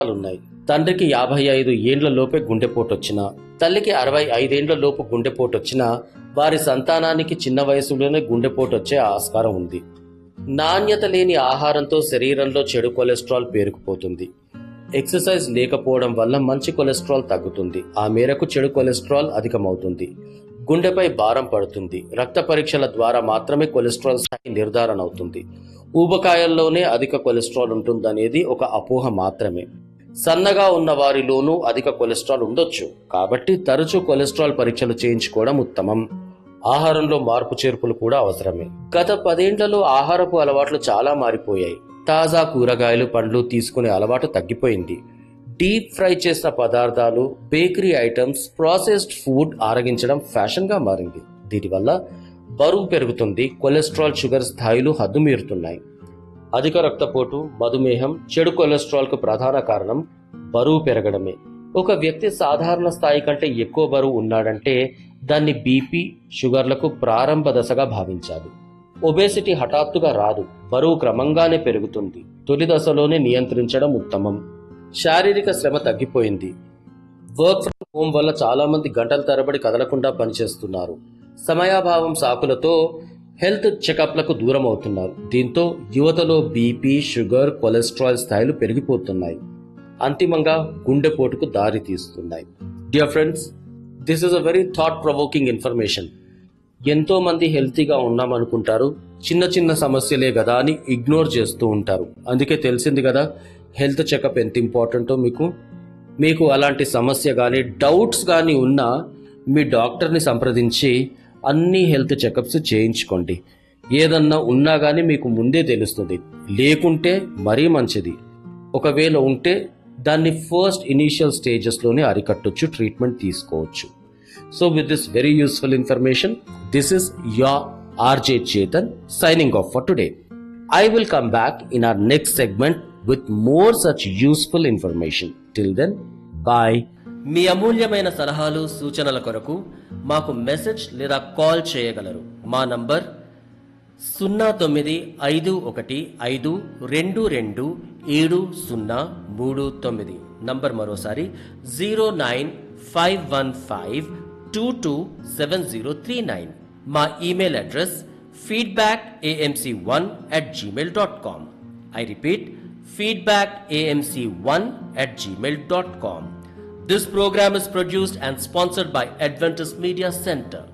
ఉన్నాయి తండ్రికి యాభై ఐదు ఏండ్ల లోపే గుండెపోటు వచ్చినా తల్లికి అరవై ఐదేండ్ల లోపు గుండెపోటు వచ్చినా వారి సంతానానికి చిన్న వయసులోనే గుండెపోటు వచ్చే ఆస్కారం ఉంది నాణ్యత లేని ఆహారంతో శరీరంలో చెడు కొలెస్ట్రాల్ పేరుకుపోతుంది ఎక్సర్సైజ్ లేకపోవడం వల్ల మంచి కొలెస్ట్రాల్ తగ్గుతుంది ఆ మేరకు చెడు కొలెస్ట్రాల్ అధికమవుతుంది గుండెపై భారం పడుతుంది రక్త పరీక్షల ద్వారా మాత్రమే కొలెస్ట్రాల్ స్థాయి నిర్ధారణ అవుతుంది ఊబకాయంలోనే అధిక కొలెస్ట్రాల్ ఉంటుందనేది ఒక అపోహ మాత్రమే సన్నగా ఉన్న వారిలోనూ అధిక కొలెస్ట్రాల్ ఉండొచ్చు కాబట్టి తరచూ కొలెస్ట్రాల్ పరీక్షలు చేయించుకోవడం ఉత్తమం ఆహారంలో మార్పు చేర్పులు కూడా అవసరమే గత పదేండ్లలో ఆహారపు అలవాట్లు చాలా మారిపోయాయి తాజా కూరగాయలు పండ్లు తీసుకునే అలవాటు తగ్గిపోయింది డీప్ ఫ్రై చేసిన పదార్థాలు బేకరీ ఐటమ్స్ ప్రాసెస్డ్ ఫుడ్ ఆరగించడం ఫ్యాషన్గా మారింది దీనివల్ల బరువు పెరుగుతుంది కొలెస్ట్రాల్ షుగర్ స్థాయిలు హద్దుమీరుతున్నాయి అధిక రక్తపోటు మధుమేహం చెడు కొలెస్ట్రాల్కు ప్రధాన కారణం బరువు పెరగడమే ఒక వ్యక్తి సాధారణ స్థాయి కంటే ఎక్కువ బరువు ఉన్నాడంటే దాన్ని బీపీ షుగర్లకు ప్రారంభ దశగా భావించాలి ఒబేసిటీ హఠాత్తుగా రాదు బరువు క్రమంగానే పెరుగుతుంది తొలి దశలోనే నియంత్రించడం ఉత్తమం శారీరక శ్రమ తగ్గిపోయింది వర్క్ ఫ్రం హోమ్ వల్ల చాలా మంది గంటల తరబడి కదలకుండా పనిచేస్తున్నారు సమయాభావం సాకులతో హెల్త్ చెకప్లకు దూరం అవుతున్నారు దీంతో యువతలో బీపీ షుగర్ కొలెస్ట్రాల్ స్థాయిలు పెరిగిపోతున్నాయి అంతిమంగా గుండెపోటుకు దారి తీస్తున్నాయి dear friends this is a very thought provoking information ఎంతో మంది హెల్తీగా ఉన్నామనుకుంటారు చిన్న చిన్న సమస్యలే కదా అని ఇగ్నోర్ చేస్తూ ఉంటారు అందుకే తెలిసింది కదా హెల్త్ చెకప్ ఎంత ఇంపార్టెంటో మీకు మీకు అలాంటి సమస్య కానీ డౌట్స్ కానీ ఉన్నా మీ డాక్టర్ని సంప్రదించి అన్ని హెల్త్ చెకప్స్ చేయించుకోండి ఏదన్నా ఉన్నా కానీ మీకు ముందే తెలుస్తుంది లేకుంటే మరీ మంచిది ఒకవేళ ఉంటే దాన్ని ఫస్ట్ ఇనీషియల్ స్టేజెస్లోనే అరికట్టొచ్చు ట్రీట్మెంట్ తీసుకోవచ్చు so with this very useful information this is your RJ Chetan signing off for today. I will come back in our next segment with more such useful information. Till then, bye. మీ అమూల్యమైన సలహాలు సూచనల కొరకు మాకు message లేదా call చేయగలరు మా number సున్నా తొమ్మిది ఐదు ఒకటి ఐదు రెండు రెండు ఏడు సున్నా మూడు తొమ్మిది నంబర్ మరోసారి zero nine five one five two two seven zero three nine మా email address feedback AMC one at Gmail dot com I repeat feedback AMC one at Gmail dot com This program is produced and sponsored by Adventist Media Center.